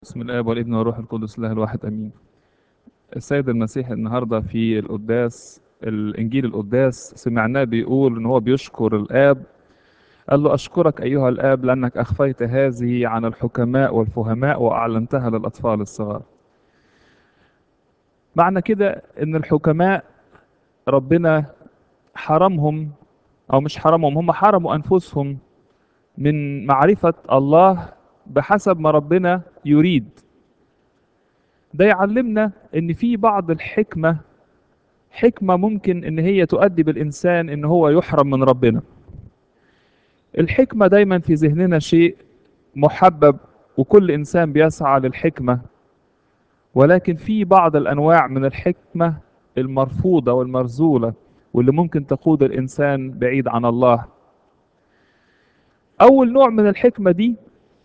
بسم الآب والابن والروح القدس الله الواحد أمين السيد المسيح النهاردة في القداس الإنجيل القداس سمعناه بيقول إن هو بيشكر الآب قال له أشكرك أيها الآب لأنك أخفيت هذه عن الحكماء والفهماء وأعلنتها للأطفال الصغار معنى كده إن الحكماء ربنا حرمهم أو مش حرمهم هم حرموا أنفسهم من معرفة الله بحسب ما ربنا يريد ده يعلمنا ان في بعض الحكمة حكمة ممكن ان هي تؤدي بالانسان ان هو يحرم من ربنا الحكمة دايما في ذهننا شيء محبب وكل انسان بيسعى للحكمة ولكن في بعض الانواع من الحكمة المرفوضة والمرزولة واللي ممكن تقود الانسان بعيد عن الله اول نوع من الحكمة دي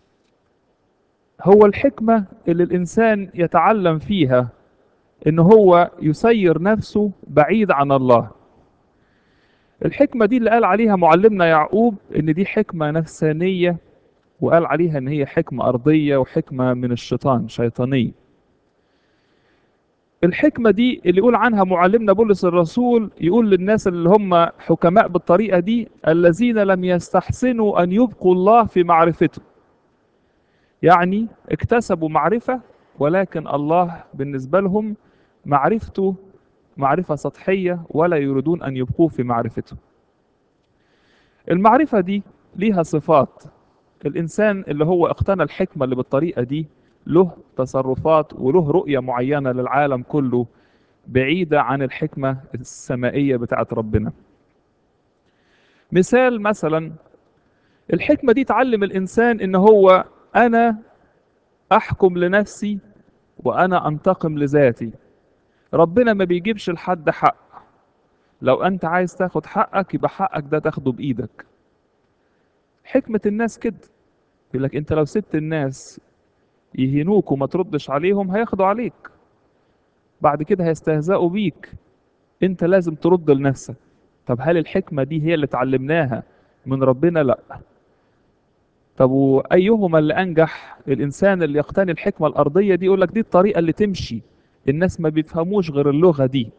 هو الحكمة اللي الإنسان يتعلم فيها إن هو يسير نفسه بعيد عن الله الحكمة دي اللي قال عليها معلمنا يعقوب إن دي حكمة نفسانية وقال عليها إن هي حكمة أرضية وحكمة من الشيطان شيطانية الحكمة دي اللي يقول عنها معلمنا بولس الرسول يقول للناس اللي هم حكماء بالطريقة دي الذين لم يستحسنوا أن يبقوا الله في معرفته يعني اكتسبوا معرفة ولكن الله بالنسبة لهم معرفته معرفة سطحية ولا يريدون أن يبقوا في معرفته المعرفة دي ليها صفات الإنسان اللي هو اقتنى الحكمة اللي بالطريقة دي له تصرفات وله رؤية معينة للعالم كله بعيدة عن الحكمة السمائية بتاعت ربنا مثال مثلا الحكمة دي تعلم الإنسان إن هو أنا أحكم لنفسي وأنا أنتقم لذاتي ربنا ما بيجيبش لحد حق لو أنت عايز تاخد حقك يبقى حقك ده تاخده بإيدك حكمة الناس كده يقول لك أنت لو سبت الناس يهينوك وما تردش عليهم هياخدوا عليك بعد كده هيستهزئوا بيك أنت لازم ترد لنفسك طب هل الحكمة دي هي اللي اتعلمناها من ربنا؟ لأ طب وايهما اللي انجح الانسان اللي يقتني الحكمه الارضيه دي يقول لك دي الطريقه اللي تمشي الناس ما بيفهموش غير اللغه دي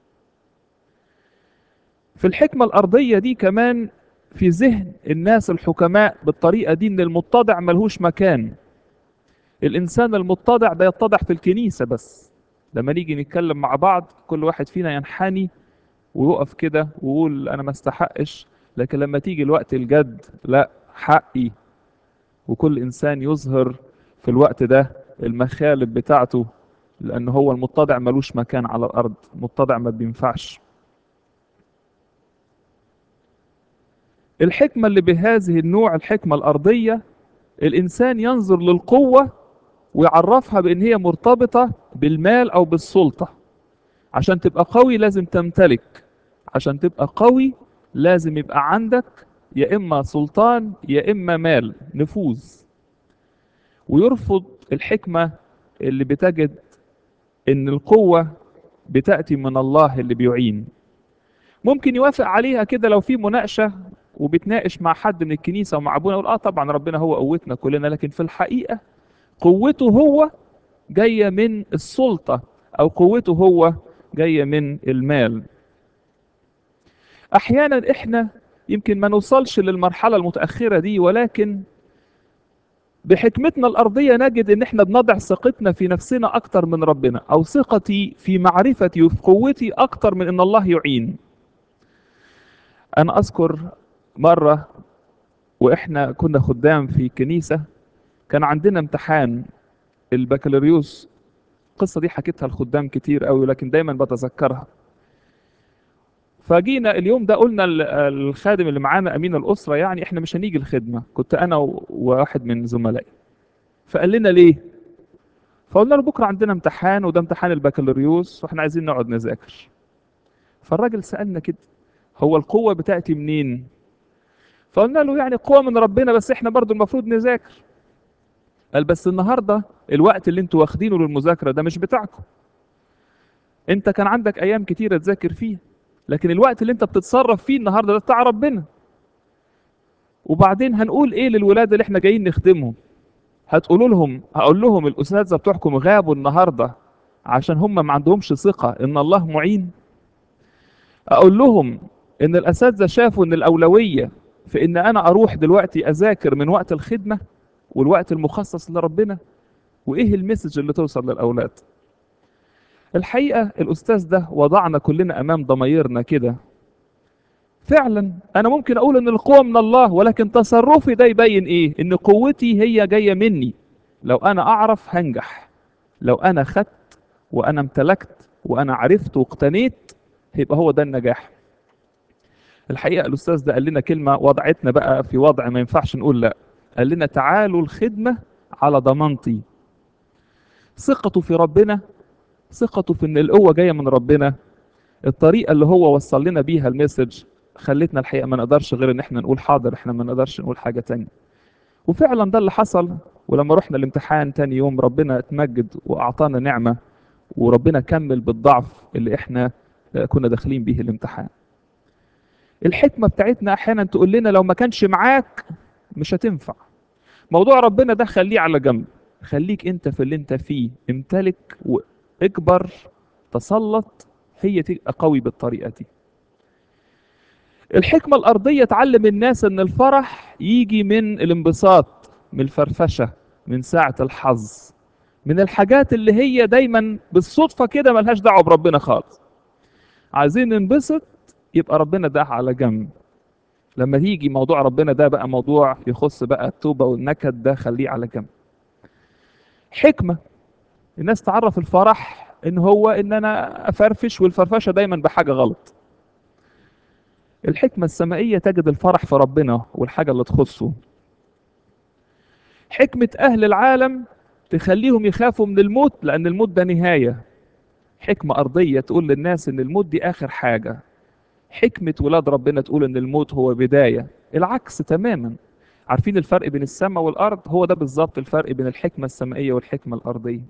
في الحكمه الارضيه دي كمان في ذهن الناس الحكماء بالطريقه دي ان المتضع ملهوش مكان الانسان المتضع ده يتضع في الكنيسه بس لما نيجي نتكلم مع بعض كل واحد فينا ينحني ويقف كده ويقول انا ما استحقش لكن لما تيجي الوقت الجد لا حقي وكل انسان يظهر في الوقت ده المخالب بتاعته لان هو المتضع ملوش مكان على الارض متضع ما بينفعش الحكمة اللي بهذه النوع الحكمة الأرضية الإنسان ينظر للقوة ويعرفها بأن هي مرتبطة بالمال أو بالسلطة عشان تبقى قوي لازم تمتلك عشان تبقى قوي لازم يبقى عندك يا إما سلطان يا إما مال نفوذ ويرفض الحكمة اللي بتجد إن القوة بتأتي من الله اللي بيعين ممكن يوافق عليها كده لو في مناقشة وبتناقش مع حد من الكنيسة ومع أبونا يقول آه طبعا ربنا هو قوتنا كلنا لكن في الحقيقة قوته هو جاية من السلطة أو قوته هو جاية من المال أحيانا إحنا يمكن ما نوصلش للمرحلة المتأخرة دي ولكن بحكمتنا الأرضية نجد إن إحنا بنضع ثقتنا في نفسنا أكتر من ربنا أو ثقتي في معرفتي وفي قوتي أكتر من إن الله يعين أنا أذكر مرة وإحنا كنا خدام في كنيسة كان عندنا امتحان البكالوريوس القصة دي حكيتها الخدام كتير قوي لكن دايما بتذكرها فجينا اليوم ده قلنا الخادم اللي معانا امين الاسره يعني احنا مش هنيجي الخدمه كنت انا وواحد من زملائي فقال لنا ليه فقلنا له بكره عندنا امتحان وده امتحان البكالوريوس واحنا عايزين نقعد نذاكر فالراجل سالنا كده هو القوه بتاتي منين فقلنا له يعني قوه من ربنا بس احنا برضو المفروض نذاكر قال بس النهارده الوقت اللي انتوا واخدينه للمذاكره ده مش بتاعكم انت كان عندك ايام كتيره تذاكر فيها لكن الوقت اللي انت بتتصرف فيه النهارده ده بتاع ربنا وبعدين هنقول ايه للولاد اللي احنا جايين نخدمهم هتقولوا لهم هقول لهم الاساتذه بتوعكم غابوا النهارده عشان هم ما عندهمش ثقه ان الله معين اقول لهم ان الاساتذه شافوا ان الاولويه في ان انا اروح دلوقتي اذاكر من وقت الخدمه والوقت المخصص لربنا وايه المسج اللي توصل للاولاد الحقيقه الاستاذ ده وضعنا كلنا امام ضمايرنا كده فعلا انا ممكن اقول ان القوه من الله ولكن تصرفي ده يبين ايه ان قوتي هي جايه مني لو انا اعرف هنجح لو انا خدت وانا امتلكت وانا عرفت واقتنيت هيبقى هو ده النجاح الحقيقه الاستاذ ده قال لنا كلمه وضعتنا بقى في وضع ما ينفعش نقول لا قال لنا تعالوا الخدمه على ضمانتي ثقته في ربنا ثقته في ان القوه جايه من ربنا الطريقه اللي هو وصل لنا بيها المسج خلتنا الحقيقه ما نقدرش غير ان احنا نقول حاضر احنا ما نقدرش نقول حاجه تانية وفعلا ده اللي حصل ولما رحنا الامتحان تاني يوم ربنا اتمجد واعطانا نعمه وربنا كمل بالضعف اللي احنا كنا داخلين بيه الامتحان الحكمه بتاعتنا احيانا تقول لنا لو ما كانش معاك مش هتنفع موضوع ربنا ده خليه على جنب خليك انت في اللي انت فيه امتلك واكبر تسلط هي تبقى قوي بالطريقه دي الحكمة الأرضية تعلم الناس إن الفرح يجي من الانبساط من الفرفشة من ساعة الحظ من الحاجات اللي هي دايما بالصدفة كده ملهاش دعوة بربنا خالص عايزين ننبسط يبقى ربنا ده على جنب لما يجي موضوع ربنا ده بقى موضوع يخص بقى التوبة والنكد ده خليه على جنب حكمة الناس تعرف الفرح ان هو ان انا افرفش والفرفشة دايما بحاجة غلط الحكمة السمائية تجد الفرح في ربنا والحاجة اللي تخصه حكمة أهل العالم تخليهم يخافوا من الموت لأن الموت ده نهاية حكمة أرضية تقول للناس إن الموت دي آخر حاجة حكمة ولاد ربنا تقول إن الموت هو بداية العكس تماما عارفين الفرق بين السماء والأرض هو ده بالظبط الفرق بين الحكمة السمائية والحكمة الأرضية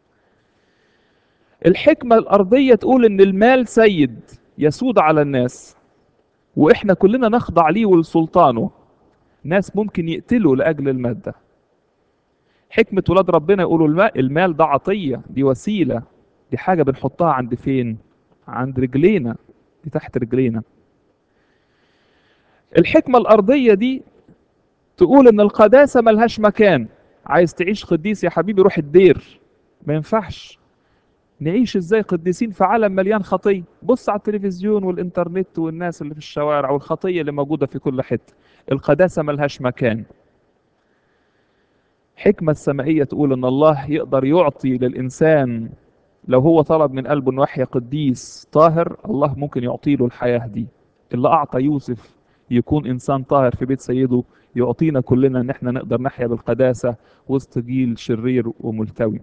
الحكمة الأرضية تقول إن المال سيد يسود على الناس واحنا كلنا نخضع ليه ولسلطانه ناس ممكن يقتلوا لاجل الماده حكمه ولاد ربنا يقولوا الماء المال ده عطيه دي وسيله دي حاجه بنحطها عند فين عند رجلينا دي تحت رجلينا الحكمه الارضيه دي تقول ان القداسه ملهاش مكان عايز تعيش قديس يا حبيبي روح الدير ما ينفعش نعيش ازاي قديسين في عالم مليان خطيه بص على التلفزيون والانترنت والناس اللي في الشوارع والخطيه اللي موجوده في كل حته القداسه ملهاش مكان حكمة السمائية تقول إن الله يقدر يعطي للإنسان لو هو طلب من قلبه إنه يحيا قديس طاهر الله ممكن يعطي له الحياة دي اللي أعطى يوسف يكون إنسان طاهر في بيت سيده يعطينا كلنا إن إحنا نقدر نحيا بالقداسة وسط جيل شرير وملتوي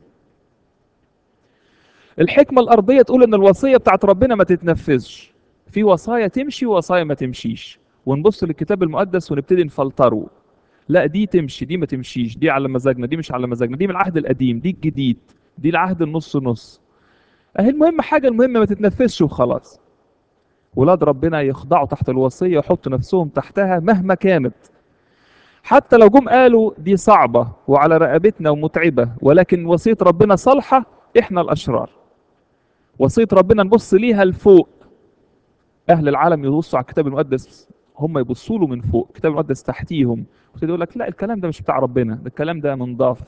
الحكمة الأرضية تقول إن الوصية بتاعت ربنا ما تتنفذش في وصايا تمشي ووصايا ما تمشيش ونبص للكتاب المقدس ونبتدي نفلتره لا دي تمشي دي ما تمشيش دي على مزاجنا دي مش على مزاجنا دي من العهد القديم دي الجديد دي العهد النص نص اهي المهم حاجة المهمة ما تتنفذش وخلاص ولاد ربنا يخضعوا تحت الوصية ويحطوا نفسهم تحتها مهما كانت حتى لو جم قالوا دي صعبة وعلى رقبتنا ومتعبة ولكن وصية ربنا صالحة احنا الأشرار وصية ربنا نبص ليها لفوق أهل العالم يبصوا على الكتاب المقدس هم يبصوا له من فوق الكتاب المقدس تحتيهم وتبتدي يقول لك لا الكلام ده مش بتاع ربنا ده الكلام ده منضاف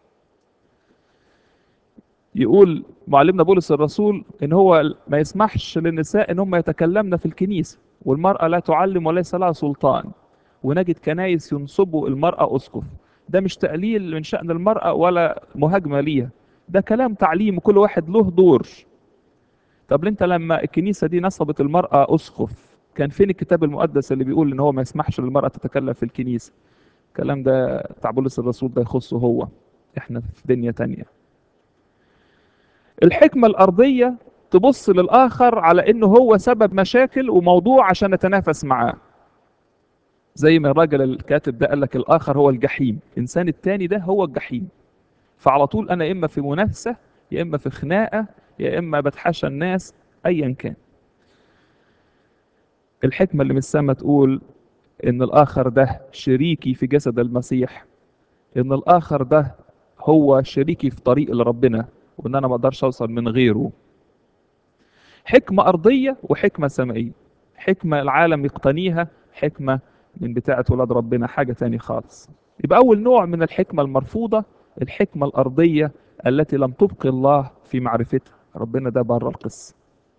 يقول معلمنا بولس الرسول ان هو ما يسمحش للنساء ان هم يتكلمن في الكنيسه والمراه لا تعلم وليس لها سلطان ونجد كنايس ينصبوا المراه اسقف ده مش تقليل من شان المراه ولا مهاجمه ليها ده كلام تعليم كل واحد له دور طب انت لما الكنيسه دي نصبت المراه اسقف كان فين الكتاب المقدس اللي بيقول ان هو ما يسمحش للمراه تتكلم في الكنيسه الكلام ده بتاع بولس الرسول ده يخصه هو احنا في دنيا تانية الحكمة الأرضية تبص للآخر على إنه هو سبب مشاكل وموضوع عشان نتنافس معاه زي ما الراجل الكاتب ده قال لك الآخر هو الجحيم الإنسان التاني ده هو الجحيم فعلى طول أنا إما في منافسة يا إما في خناقة يا إما بتحاشى الناس أيا كان الحكمة اللي من السماء تقول إن الآخر ده شريكي في جسد المسيح إن الآخر ده هو شريكي في طريق لربنا وان انا ما اقدرش اوصل من غيره حكمة ارضية وحكمة سمائية حكمة العالم يقتنيها حكمة من بتاعة ولاد ربنا حاجة تاني خالص يبقى اول نوع من الحكمة المرفوضة الحكمة الارضية التي لم تبقي الله في معرفتها ربنا ده بره القصة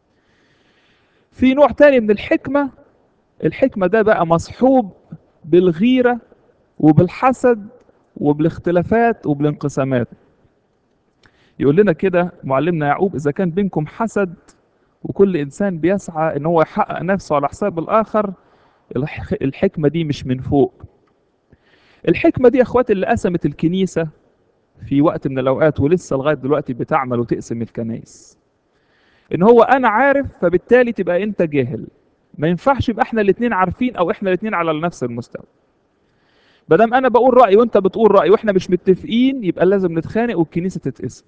في نوع تاني من الحكمة الحكمة ده بقى مصحوب بالغيرة وبالحسد وبالاختلافات وبالانقسامات يقول لنا كده معلمنا يعقوب إذا كان بينكم حسد وكل إنسان بيسعى إن هو يحقق نفسه على حساب الآخر الح- الحكمة دي مش من فوق الحكمة دي يا أخواتي اللي قسمت الكنيسة في وقت من الأوقات ولسه لغاية دلوقتي بتعمل وتقسم الكنائس إن هو أنا عارف فبالتالي تبقى أنت جاهل ما ينفعش يبقى احنا الاثنين عارفين او احنا الاثنين على نفس المستوى بدل انا بقول رايي وانت بتقول راي واحنا مش متفقين يبقى لازم نتخانق والكنيسه تتقسم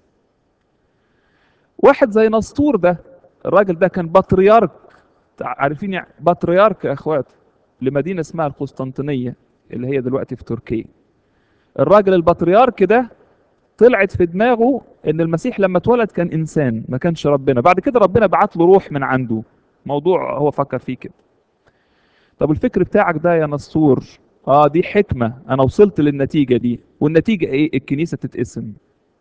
واحد زي نسطور ده الراجل ده كان بطريرك عارفين يعني بطريرك يا اخوات لمدينه اسمها القسطنطينيه اللي هي دلوقتي في تركيا الراجل البطريرك ده طلعت في دماغه ان المسيح لما اتولد كان انسان ما كانش ربنا بعد كده ربنا بعت له روح من عنده موضوع هو فكر فيه كده طب الفكر بتاعك ده يا نسطور اه دي حكمة انا وصلت للنتيجة دي والنتيجة ايه الكنيسة تتقسم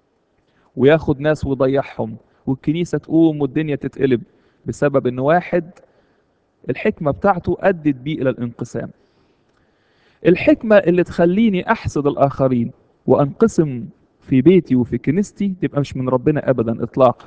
وياخد ناس ويضيعهم والكنيسة تقوم والدنيا تتقلب بسبب ان واحد الحكمة بتاعته ادت بيه الى الانقسام الحكمة اللي تخليني احسد الاخرين وانقسم في بيتي وفي كنيستي تبقى مش من ربنا ابدا اطلاقا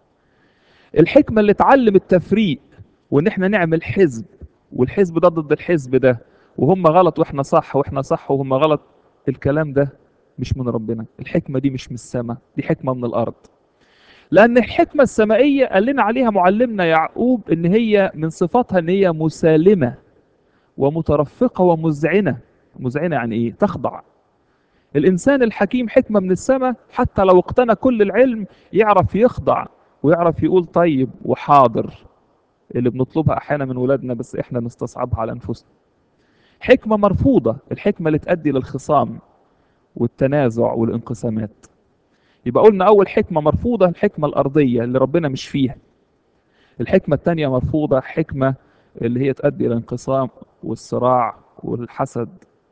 الحكمة اللي تعلم التفريق وان احنا نعمل حزب والحزب ده ضد الحزب ده وهم غلط واحنا صح واحنا صح وهم غلط الكلام ده مش من ربنا الحكمة دي مش من السماء دي حكمة من الارض لان الحكمة السمائية قال لنا عليها معلمنا يعقوب ان هي من صفاتها ان هي مسالمة ومترفقة ومذعنة مذعنة يعني ايه تخضع الانسان الحكيم حكمة من السماء حتى لو اقتنى كل العلم يعرف يخضع ويعرف يقول طيب وحاضر اللي بنطلبها احيانا من ولادنا بس احنا نستصعبها على انفسنا حكمة مرفوضة الحكمة اللي تؤدي للخصام والتنازع والانقسامات يبقى قلنا اول حكمة مرفوضة الحكمة الارضية اللي ربنا مش فيها الحكمة الثانية مرفوضة حكمة اللي هي تؤدي الى الانقسام والصراع والحسد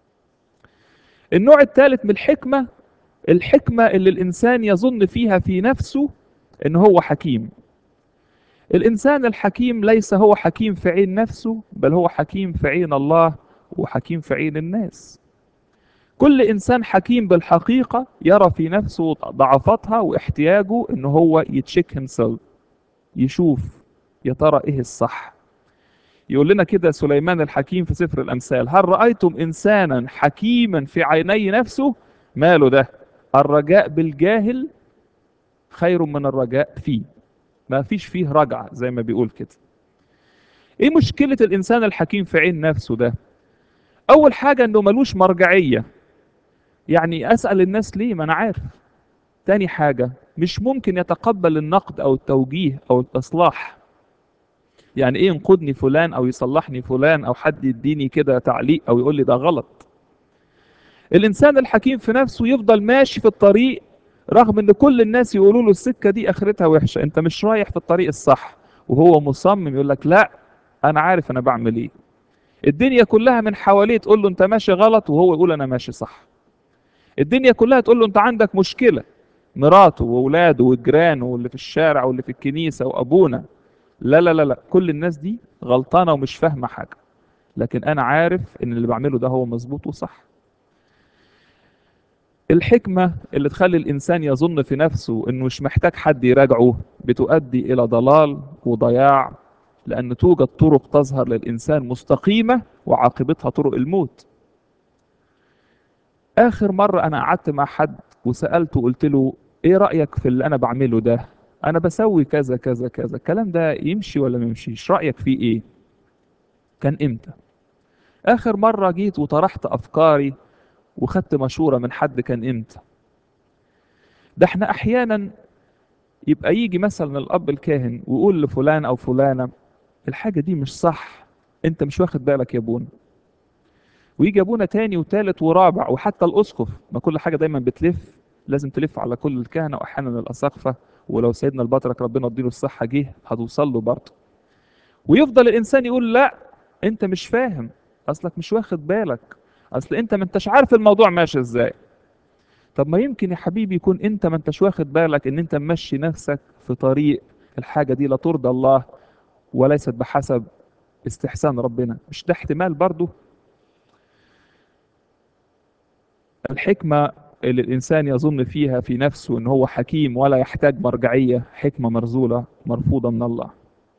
النوع الثالث من الحكمة الحكمة اللي الانسان يظن فيها في نفسه ان هو حكيم الانسان الحكيم ليس هو حكيم في عين نفسه بل هو حكيم في عين الله وحكيم في عين الناس كل انسان حكيم بالحقيقة يرى في نفسه ضعفاتها واحتياجه ان هو يتشيك himself يشوف يا ترى ايه الصح يقول لنا كده سليمان الحكيم في سفر الامثال هل رأيتم انسانا حكيما في عيني نفسه ماله ده الرجاء بالجاهل خير من الرجاء فيه ما فيش فيه رجعة زي ما بيقول كده ايه مشكلة الانسان الحكيم في عين نفسه ده اول حاجة انه ملوش مرجعية يعني اسأل الناس ليه ما انا عارف تاني حاجة مش ممكن يتقبل النقد او التوجيه او الاصلاح يعني ايه ينقدني فلان او يصلحني فلان او حد يديني كده تعليق او يقول لي ده غلط الانسان الحكيم في نفسه يفضل ماشي في الطريق رغم ان كل الناس يقولوا له السكه دي اخرتها وحشه انت مش رايح في الطريق الصح وهو مصمم يقول لك لا انا عارف انا بعمل ايه الدنيا كلها من حواليه تقول له انت ماشي غلط وهو يقول انا ماشي صح الدنيا كلها تقول له انت عندك مشكله مراته واولاده وجيرانه واللي في الشارع واللي في الكنيسه وابونا لا لا لا لا كل الناس دي غلطانه ومش فاهمه حاجه لكن انا عارف ان اللي بعمله ده هو مظبوط وصح الحكمة اللي تخلي الإنسان يظن في نفسه إنه مش محتاج حد يراجعه بتؤدي إلى ضلال وضياع لأن توجد طرق تظهر للإنسان مستقيمة وعاقبتها طرق الموت آخر مرة أنا قعدت مع حد وسألته قلت له إيه رأيك في اللي أنا بعمله ده أنا بسوي كذا كذا كذا الكلام ده يمشي ولا ما يمشيش رأيك فيه إيه كان إمتى آخر مرة جيت وطرحت أفكاري وخدت مشورة من حد كان امتى ده احنا احيانا يبقى يجي مثلا الاب الكاهن ويقول لفلان او فلانة الحاجة دي مش صح انت مش واخد بالك يا ابونا ويجي ابونا تاني وتالت ورابع وحتى الاسقف ما كل حاجة دايما بتلف لازم تلف على كل الكهنة وأحيانا الأساقفة ولو سيدنا البطرك ربنا يديله الصحة جه هتوصل له برضه ويفضل الإنسان يقول لا أنت مش فاهم أصلك مش واخد بالك أصل أنت ما أنتش عارف الموضوع ماشي إزاي طب ما يمكن يا حبيبي يكون أنت ما أنتش واخد بالك إن أنت ممشي نفسك في طريق الحاجة دي لا ترضى الله وليست بحسب استحسان ربنا مش ده احتمال برضه الحكمة اللي الإنسان يظن فيها في نفسه إن هو حكيم ولا يحتاج مرجعية حكمة مرزولة مرفوضة من الله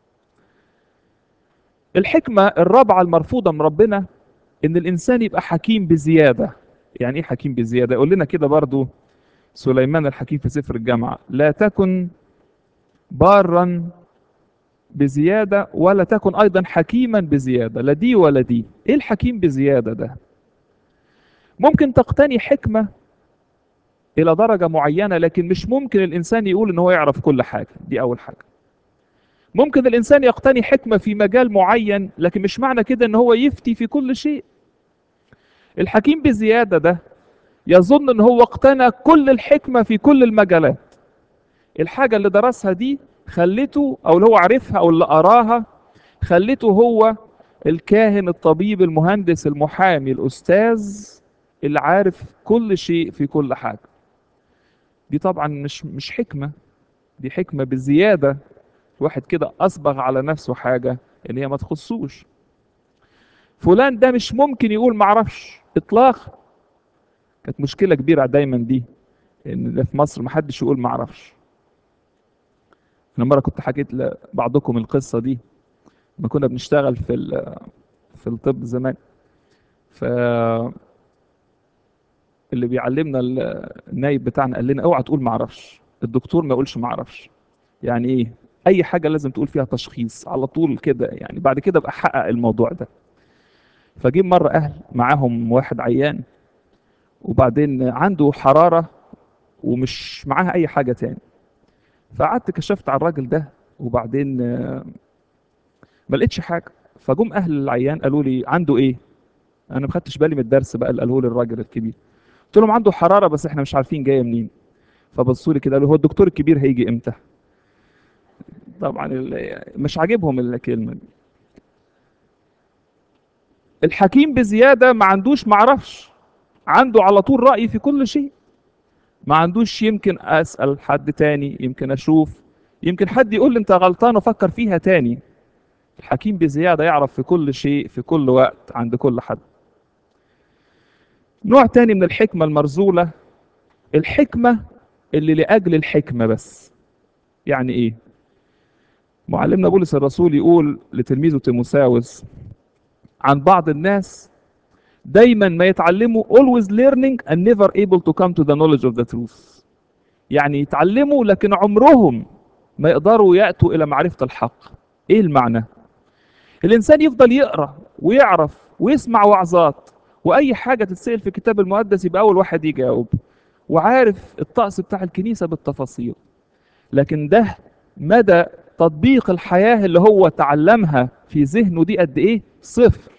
الحكمة الرابعة المرفوضة من ربنا إن الإنسان يبقى حكيم بزيادة يعني إيه حكيم بزيادة يقول لنا كده برضو سليمان الحكيم في سفر الجامعة لا تكن بارا بزيادة ولا تكن أيضا حكيما بزيادة لا دي ولا دي إيه الحكيم بزيادة ده ممكن تقتني حكمة إلى درجة معينة لكن مش ممكن الإنسان يقول إن هو يعرف كل حاجة دي أول حاجة ممكن الإنسان يقتني حكمة في مجال معين لكن مش معنى كده إن هو يفتي في كل شيء الحكيم بزيادة ده يظن إن هو اقتنى كل الحكمة في كل المجالات الحاجة اللي درسها دي خلته أو اللي هو عارفها أو اللي قراها خلته هو الكاهن الطبيب المهندس المحامي الأستاذ اللي عارف كل شيء في كل حاجة دي طبعا مش مش حكمة دي حكمة بزيادة واحد كده أصبغ على نفسه حاجة إن هي ما تخصوش فلان ده مش ممكن يقول معرفش إطلاقا كانت مشكلة كبيرة دايما دي إن في مصر محدش يقول معرفش أنا مرة كنت حكيت لبعضكم القصة دي لما كنا بنشتغل في في الطب زمان ف اللي بيعلمنا النايب بتاعنا قال لنا اوعى تقول ما اعرفش الدكتور ما يقولش ما اعرفش يعني ايه اي حاجه لازم تقول فيها تشخيص على طول كده يعني بعد كده ابقى احقق الموضوع ده فجيب مره اهل معاهم واحد عيان وبعدين عنده حراره ومش معاها اي حاجه تاني فقعدت كشفت على الراجل ده وبعدين ما لقيتش حاجه فجم اهل العيان قالوا لي عنده ايه انا ما خدتش بالي من الدرس بقى اللي قاله لي الراجل الكبير قلت لهم عنده حراره بس احنا مش عارفين جايه منين فبصوا لي كده قالوا هو الدكتور الكبير هيجي امتى طبعا مش عاجبهم الكلمه دي الحكيم بزياده ما عندوش معرفش عنده على طول راي في كل شيء ما عندوش يمكن اسال حد تاني يمكن اشوف يمكن حد يقول لي انت غلطان وفكر فيها تاني الحكيم بزياده يعرف في كل شيء في كل وقت عند كل حد نوع تاني من الحكمة المرزولة الحكمة اللي لأجل الحكمة بس يعني إيه؟ معلمنا بولس الرسول يقول لتلميذه تيموساوس عن بعض الناس دايما ما يتعلموا always learning and never able to come to the knowledge of the truth يعني يتعلموا لكن عمرهم ما يقدروا يأتوا إلى معرفة الحق إيه المعنى؟ الإنسان يفضل يقرأ ويعرف ويسمع وعظات واي حاجه تتسال في الكتاب المقدس يبقى اول واحد يجاوب وعارف الطقس بتاع الكنيسه بالتفاصيل لكن ده مدى تطبيق الحياه اللي هو تعلمها في ذهنه دي قد ايه صفر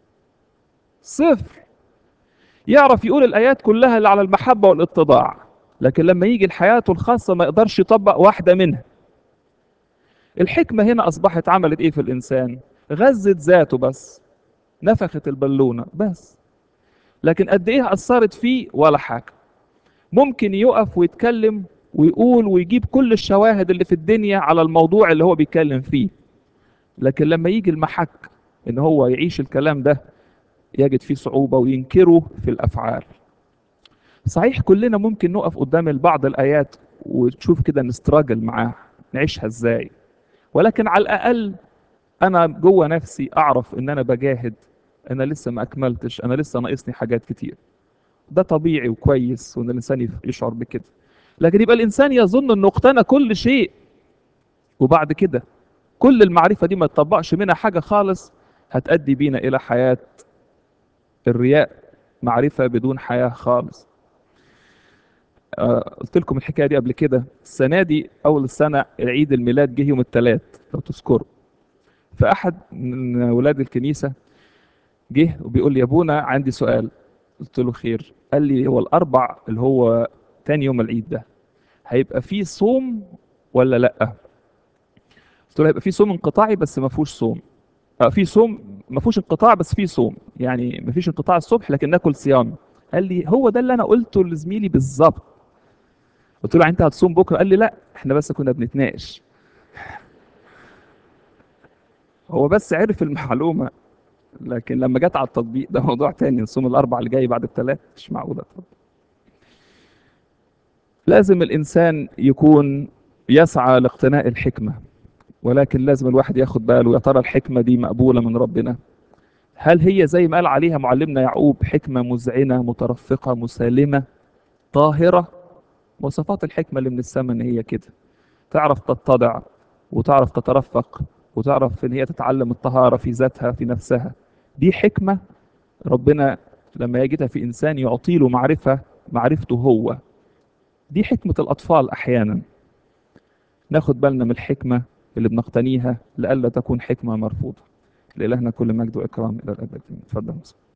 صفر يعرف يقول الايات كلها اللي على المحبه والاتضاع لكن لما يجي لحياته الخاصه ما يقدرش يطبق واحده منها الحكمه هنا اصبحت عملت ايه في الانسان غذت ذاته بس نفخت البالونه بس لكن قد ايه اثرت فيه ولا حاجه ممكن يقف ويتكلم ويقول ويجيب كل الشواهد اللي في الدنيا على الموضوع اللي هو بيتكلم فيه لكن لما يجي المحك ان هو يعيش الكلام ده يجد فيه صعوبة وينكره في الأفعال صحيح كلنا ممكن نقف قدام بعض الآيات وتشوف كده نستراجل معاها نعيشها ازاي ولكن على الأقل أنا جوه نفسي أعرف إن أنا بجاهد أنا لسه ما أكملتش أنا لسه ناقصني حاجات كتير ده طبيعي وكويس وإن الإنسان يشعر بكده لكن يبقى الإنسان يظن إنه اقتنى كل شيء وبعد كده كل المعرفة دي ما تطبقش منها حاجة خالص هتأدي بينا إلى حياة الرياء معرفة بدون حياة خالص آه قلت لكم الحكاية دي قبل كده السنة دي أول السنة عيد الميلاد جه يوم الثلاث لو تذكروا فأحد من ولاد الكنيسة جه وبيقول لي يا ابونا عندي سؤال قلت له خير قال لي هو الأربع اللي هو تاني يوم العيد ده هيبقى فيه صوم ولا لا قلت له هيبقى فيه صوم انقطاعي بس ما فيهوش صوم آه في صوم ما فيهوش انقطاع بس فيه صوم يعني ما فيش انقطاع الصبح لكن ناكل صيام قال لي هو ده اللي انا قلته لزميلي بالظبط قلت له انت هتصوم بكره قال لي لا احنا بس كنا بنتناقش هو بس عرف المعلومه لكن لما جت على التطبيق ده موضوع تاني نصوم الاربع اللي جاي بعد الثلاث مش معقوله طبعا لازم الانسان يكون يسعى لاقتناء الحكمه ولكن لازم الواحد ياخد باله يا ترى الحكمه دي مقبوله من ربنا هل هي زي ما قال عليها معلمنا يعقوب حكمه مذعنه مترفقه مسالمه طاهره مواصفات الحكمه اللي من السماء ان هي كده تعرف تتضع وتعرف تترفق وتعرف ان هي تتعلم الطهاره في ذاتها في نفسها دي حكمه ربنا لما يجدها في انسان يعطي له معرفه معرفته هو دي حكمه الاطفال احيانا ناخد بالنا من الحكمه اللي بنقتنيها لئلا تكون حكمه مرفوضه لإلهنا كل مجد واكرام الى الابد اتفضل